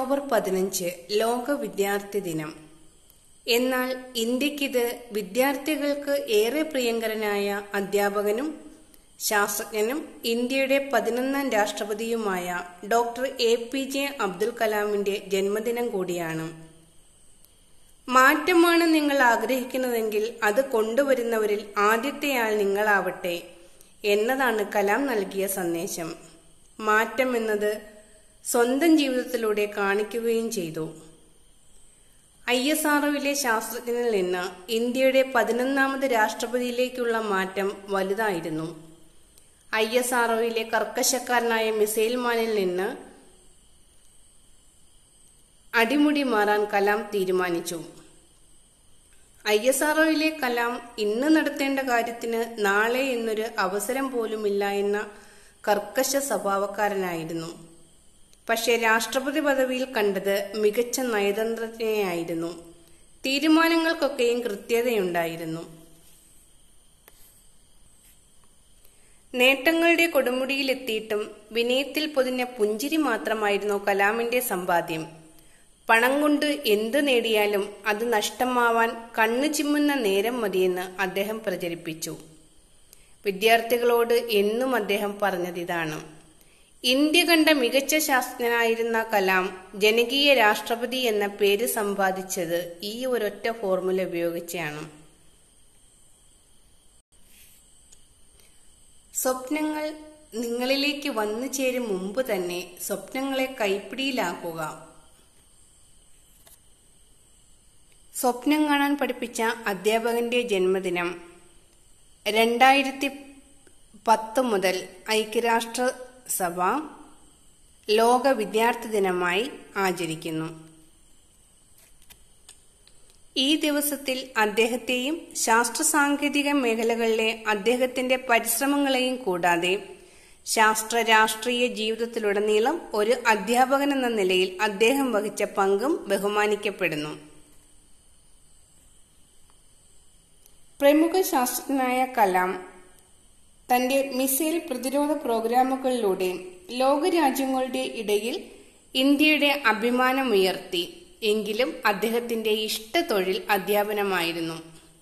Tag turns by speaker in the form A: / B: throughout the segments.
A: October പതിനഞ്ച് ലോക വിദ്യാർത്ഥി ദിനം എന്നാൽ ഇന്ത്യക്കിത് വിദ്യാർത്ഥികൾക്ക് ഏറെ പ്രിയങ്കരനായ അധ്യാപകനും ശാസ്ത്രജ്ഞനും ഇന്ത്യയുടെ പതിനൊന്നാം രാഷ്ട്രപതിയുമായ doctor A P J Abdul കലാമിന്റെ ജന്മദിനം കൂടിയാണ് മാറ്റമാണ് നിങ്ങൾ ആഗ്രഹിക്കുന്നതെങ്കിൽ അത് കൊണ്ടുവരുന്നവരിൽ ആദ്യത്തെയാൾ നിങ്ങളാവട്ടെ എന്നതാണ് കലാം നൽകിയ സന്ദേശം മാറ്റം എന്നത് സ്വന്തം ജീവിതത്തിലൂടെ കാണിക്കുകയും ചെയ്തു ഐ എസ് ആർഒയിലെ ശാസ്ത്രജ്ഞനിൽ നിന്ന് ഇന്ത്യയുടെ പതിനൊന്നാമത് രാഷ്ട്രപതിയിലേക്കുള്ള മാറ്റം വലുതായിരുന്നു ഐ എസ് ആർഒയിലെ കർക്കശക്കാരനായ മിസൈൽ മാനിൽ നിന്ന് അടിമുടി മാറാൻ കലാം തീരുമാനിച്ചു ഐ എസ് ആർഒയിലെ കലാം ഇന്ന് നടത്തേണ്ട കാര്യത്തിന് നാളെ എന്നൊരു അവസരം പോലുമില്ല എന്ന കർക്കശ സ്വഭാവക്കാരനായിരുന്നു പക്ഷേ രാഷ്ട്രപതി പദവിയിൽ കണ്ടത് മികച്ച നയതന്ത്രജ്ഞയായിരുന്നു തീരുമാനങ്ങൾക്കൊക്കെയും കൃത്യതയുണ്ടായിരുന്നു നേട്ടങ്ങളുടെ കൊടുമുടിയിലെത്തിയിട്ടും വിനയത്തിൽ പൊതിഞ്ഞ പുഞ്ചിരി മാത്രമായിരുന്നു കലാമിന്റെ സമ്പാദ്യം പണം കൊണ്ട് എന്ത് നേടിയാലും അത് നഷ്ടമാവാൻ കണ്ണു ചിമ്മുന്ന നേരം മതിയെന്ന് അദ്ദേഹം പ്രചരിപ്പിച്ചു വിദ്യാർത്ഥികളോട് എന്നും അദ്ദേഹം പറഞ്ഞതിതാണ് ഇന്ത്യ കണ്ട മികച്ച ശാസ്ത്രജ്ഞനായിരുന്ന കലാം ജനകീയ രാഷ്ട്രപതി എന്ന പേര് സമ്പാദിച്ചത് ഈ ഒരൊറ്റ ഫോർമുല ഉപയോഗിച്ചാണ് സ്വപ്നങ്ങൾ നിങ്ങളിലേക്ക് വന്നു ചേരും മുമ്പ് തന്നെ സ്വപ്നങ്ങളെ കൈപ്പിടിയിലാക്കുക സ്വപ്നം കാണാൻ പഠിപ്പിച്ച അധ്യാപകന്റെ ജന്മദിനം രണ്ടായിരത്തി പത്ത് മുതൽ ഐക്യരാഷ്ട്രസഭ ലോക വിദ്യാർത്ഥി ദിനമായി ആചരിക്കുന്നു ഈ ദിവസത്തിൽ അദ്ദേഹത്തെയും ശാസ്ത്ര സാങ്കേതിക മേഖലകളിലെ അദ്ദേഹത്തിന്റെ പരിശ്രമങ്ങളെയും കൂടാതെ ശാസ്ത്ര രാഷ്ട്രീയ ജീവിതത്തിലുടനീളം ഒരു അധ്യാപകൻ എന്ന നിലയിൽ അദ്ദേഹം വഹിച്ച പങ്കും ബഹുമാനിക്കപ്പെടുന്നു പ്രമുഖ ശാസ്ത്രജ്ഞനായ കലാം തന്റെ മിസൈൽ പ്രതിരോധ പ്രോഗ്രാമുകളിലൂടെ ലോകരാജ്യങ്ങളുടെ ഇടയിൽ ഇന്ത്യയുടെ അഭിമാനമുയർത്തി എങ്കിലും അദ്ദേഹത്തിന്റെ ഇഷ്ട തൊഴിൽ അധ്യാപനമായിരുന്നു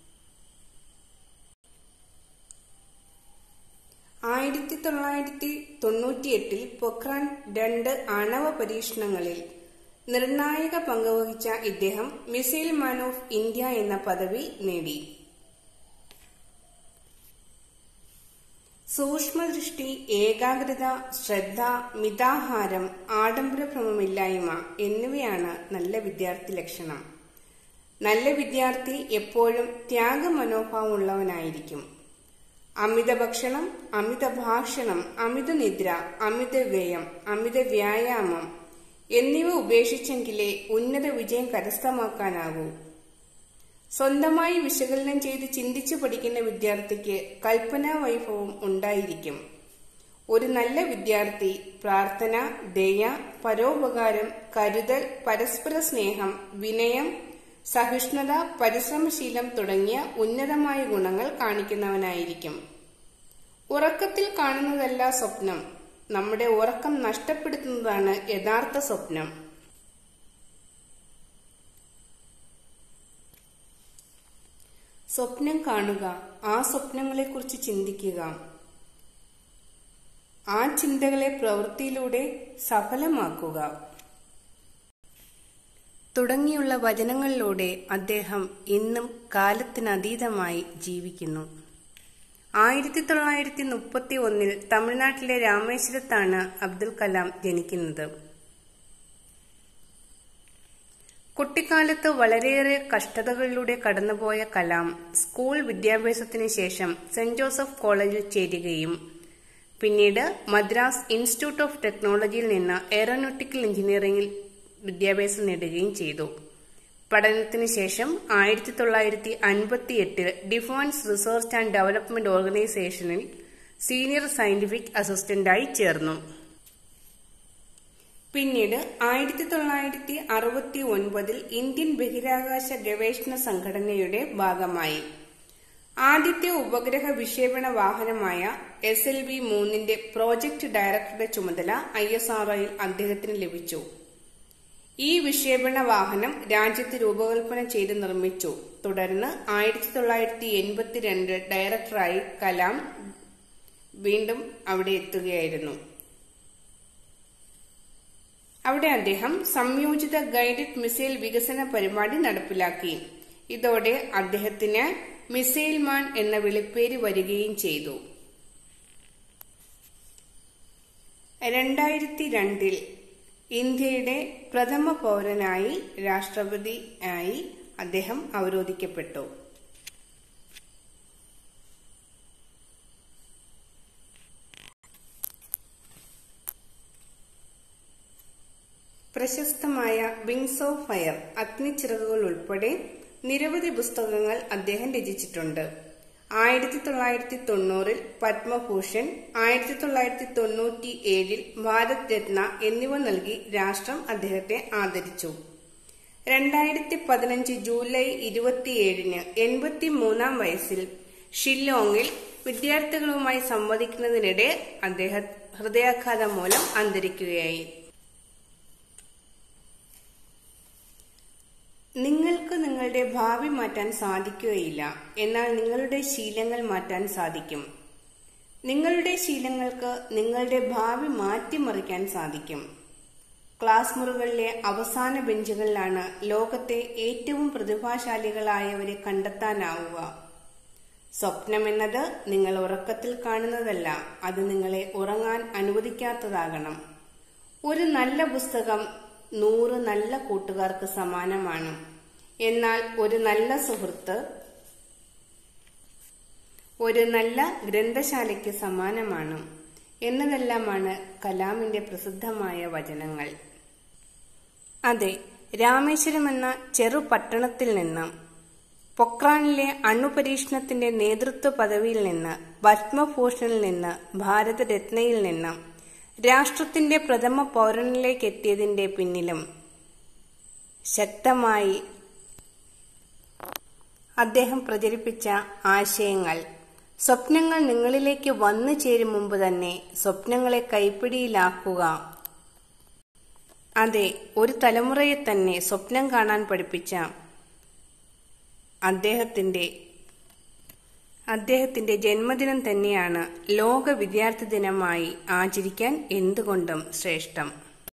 A: ആയിരത്തി തൊള്ളായിരത്തി തൊണ്ണൂറ്റിയെട്ടിൽ പൊഖ്രാൻ രണ്ട് ആണവ പരീക്ഷണങ്ങളിൽ നിർണായക പങ്കുവഹിച്ച ഇദ്ദേഹം മിസൈൽ മാൻ ഓഫ് ഇന്ത്യ എന്ന പദവി നേടി സൂക്ഷ്മദൃഷ്ടി ഏകാഗ്രത ശ്രദ്ധ മിതാഹാരം ആഡംബരഭ്രമമില്ലായ്മ എന്നിവയാണ് നല്ല വിദ്യാർത്ഥി ലക്ഷണം നല്ല വിദ്യാർത്ഥി എപ്പോഴും ത്യാഗമനോഭാവമുള്ളവനായിരിക്കും അമിത ഭക്ഷണം അമിത ഭാഷണം അമിത നിദ്ര അമിത വ്യയം അമിത വ്യായാമം എന്നിവ ഉപേക്ഷിച്ചെങ്കിലേ ഉന്നത വിജയം കരസ്ഥമാക്കാനാകൂ സ്വന്തമായി വിശകലനം ചെയ്ത് ചിന്തിച്ചു പഠിക്കുന്ന വിദ്യാർത്ഥിക്ക് കൽപ്പനാ വൈഭവം ഉണ്ടായിരിക്കും ഒരു നല്ല വിദ്യാർത്ഥി പ്രാർത്ഥന ദയ പരോപകാരം കരുതൽ പരസ്പര സ്നേഹം വിനയം സഹിഷ്ണുത പരിശ്രമശീലം തുടങ്ങിയ ഉന്നതമായ ഗുണങ്ങൾ കാണിക്കുന്നവനായിരിക്കും ഉറക്കത്തിൽ കാണുന്നതല്ല സ്വപ്നം നമ്മുടെ ഉറക്കം നഷ്ടപ്പെടുത്തുന്നതാണ് യഥാർത്ഥ സ്വപ്നം സ്വപ്നം കാണുക ആ സ്വപ്നങ്ങളെക്കുറിച്ച് ചിന്തിക്കുക ആ ചിന്തകളെ പ്രവൃത്തിയിലൂടെ സഫലമാക്കുക തുടങ്ങിയുള്ള വചനങ്ങളിലൂടെ അദ്ദേഹം ഇന്നും കാലത്തിനതീതമായി ജീവിക്കുന്നു ആയിരത്തി തൊള്ളായിരത്തി മുപ്പത്തി ഒന്നിൽ തമിഴ്നാട്ടിലെ രാമേശ്വരത്താണ് അബ്ദുൽ കലാം ജനിക്കുന്നത് കുട്ടിക്കാലത്ത് വളരെയേറെ കഷ്ടതകളിലൂടെ കടന്നുപോയ കലാം സ്കൂൾ വിദ്യാഭ്യാസത്തിന് ശേഷം സെന്റ് ജോസഫ് കോളേജിൽ ചേരുകയും പിന്നീട് മദ്രാസ് ഇൻസ്റ്റിറ്റ്യൂട്ട് ഓഫ് ടെക്നോളജിയിൽ നിന്ന് എയറോനോട്ടിക്കൽ എഞ്ചിനീയറിംഗിൽ വിദ്യാഭ്യാസം നേടുകയും ചെയ്തു പഠനത്തിന് ശേഷം ആയിരത്തി തൊള്ളായിരത്തി അൻപത്തി എട്ടിൽ ഡിഫൻസ് റിസർച്ച് ആൻഡ് ഡെവലപ്മെന്റ് ഓർഗനൈസേഷനിൽ സീനിയർ സയന്റിഫിക് അസിസ്റ്റന്റായി ചേർന്നു പിന്നീട് ആയിരത്തി തൊള്ളായിരത്തി അറുപത്തി ഒൻപതിൽ ഇന്ത്യൻ ബഹിരാകാശ ഗവേഷണ സംഘടനയുടെ ഭാഗമായി ആദ്യത്തെ ഉപഗ്രഹ വിക്ഷേപണ വാഹനമായ എസ് എൽ വി മൂന്നിന്റെ പ്രോജക്ട് ഡയറക്ടറുടെ ചുമതല ഐ എസ് ആർഒയിൽ അദ്ദേഹത്തിന് ലഭിച്ചു ഈ വിക്ഷേപണ വാഹനം രാജ്യത്ത് രൂപകൽപ്പന ചെയ്ത് നിർമ്മിച്ചു തുടർന്ന് ആയിരത്തി തൊള്ളായിരത്തി എൺപത്തിരണ്ട് ഡയറക്ടറായി കലാം വീണ്ടും അവിടെ എത്തുകയായിരുന്നു അവിടെ അദ്ദേഹം സംയോജിത ഗൈഡഡ് മിസൈൽ വികസന പരിപാടി നടപ്പിലാക്കി ഇതോടെ അദ്ദേഹത്തിന് മിസൈൽ മാൻ എന്ന വിളിപ്പേര് വരികയും ചെയ്തു രണ്ടായിരത്തി രണ്ടിൽ ഇന്ത്യയുടെ പ്രഥമ പൗരനായി രാഷ്ട്രപതി ആയി അദ്ദേഹം അവരോധിക്കപ്പെട്ടു പ്രശസ്തമായ വിങ്സ് ഓഫ് ഫയർ അഗ്നിച്ചിറകുകൾ ഉൾപ്പെടെ നിരവധി പുസ്തകങ്ങൾ അദ്ദേഹം രചിച്ചിട്ടുണ്ട് ആയിരത്തി തൊള്ളായിരത്തി തൊണ്ണൂറിൽ പത്മഭൂഷൺ ആയിരത്തി തൊള്ളായിരത്തി തൊണ്ണൂറ്റി ഏഴിൽ ഭാരത് രത്ന എന്നിവ നൽകി രാഷ്ട്രം അദ്ദേഹത്തെ ആദരിച്ചു രണ്ടായിരത്തി പതിനഞ്ച് ജൂലൈ ഇരുപത്തിയേഴിന് എൺപത്തി മൂന്നാം വയസ്സിൽ ഷില്ലോങ്ങിൽ വിദ്യാർത്ഥികളുമായി സംവദിക്കുന്നതിനിടെ അദ്ദേഹം ഹൃദയാഘാതം മൂലം അന്തരിക്കുകയായി നിങ്ങൾക്ക് നിങ്ങളുടെ ഭാവി മാറ്റാൻ സാധിക്കുകയില്ല എന്നാൽ നിങ്ങളുടെ ശീലങ്ങൾ മാറ്റാൻ സാധിക്കും നിങ്ങളുടെ ശീലങ്ങൾക്ക് നിങ്ങളുടെ ഭാവി മാറ്റിമറിക്കാൻ സാധിക്കും ക്ലാസ് മുറികളിലെ അവസാന ബെഞ്ചുകളിലാണ് ലോകത്തെ ഏറ്റവും പ്രതിഭാശാലികളായവരെ കണ്ടെത്താനാവുക സ്വപ്നമെന്നത് നിങ്ങൾ ഉറക്കത്തിൽ കാണുന്നതല്ല അത് നിങ്ങളെ ഉറങ്ങാൻ അനുവദിക്കാത്തതാകണം ഒരു നല്ല പുസ്തകം നൂറ് നല്ല കൂട്ടുകാർക്ക് സമാനമാണ് എന്നാൽ ഒരു നല്ല സുഹൃത്ത് ഒരു നല്ല ഗ്രന്ഥശാലയ്ക്ക് സമാനമാണ് എന്നതെല്ലാമാണ് കലാമിന്റെ പ്രസിദ്ധമായ വചനങ്ങൾ അതെ രാമേശ്വരം എന്ന ചെറു പട്ടണത്തിൽ നിന്ന് പൊക്രാനിലെ അണുപരീക്ഷണത്തിന്റെ നേതൃത്വ പദവിയിൽ നിന്ന് പത്മഭൂഷണിൽ നിന്ന് ഭാരതരത്നയിൽ നിന്ന് രാഷ്ട്രത്തിന്റെ പ്രഥമ പൗരനിലേക്ക് എത്തിയതിന്റെ പിന്നിലും ശക്തമായി അദ്ദേഹം പ്രചരിപ്പിച്ച ആശയങ്ങൾ സ്വപ്നങ്ങൾ നിങ്ങളിലേക്ക് വന്നു ചേരും മുമ്പ് തന്നെ സ്വപ്നങ്ങളെ കൈപ്പിടിയിലാക്കുക അതെ ഒരു തലമുറയെ തന്നെ സ്വപ്നം കാണാൻ പഠിപ്പിച്ച അദ്ദേഹത്തിന്റെ അദ്ദേഹത്തിന്റെ ജന്മദിനം തന്നെയാണ് ലോക വിദ്യാർത്ഥി ദിനമായി ആചരിക്കാൻ എന്തുകൊണ്ടും ശ്രേഷ്ഠം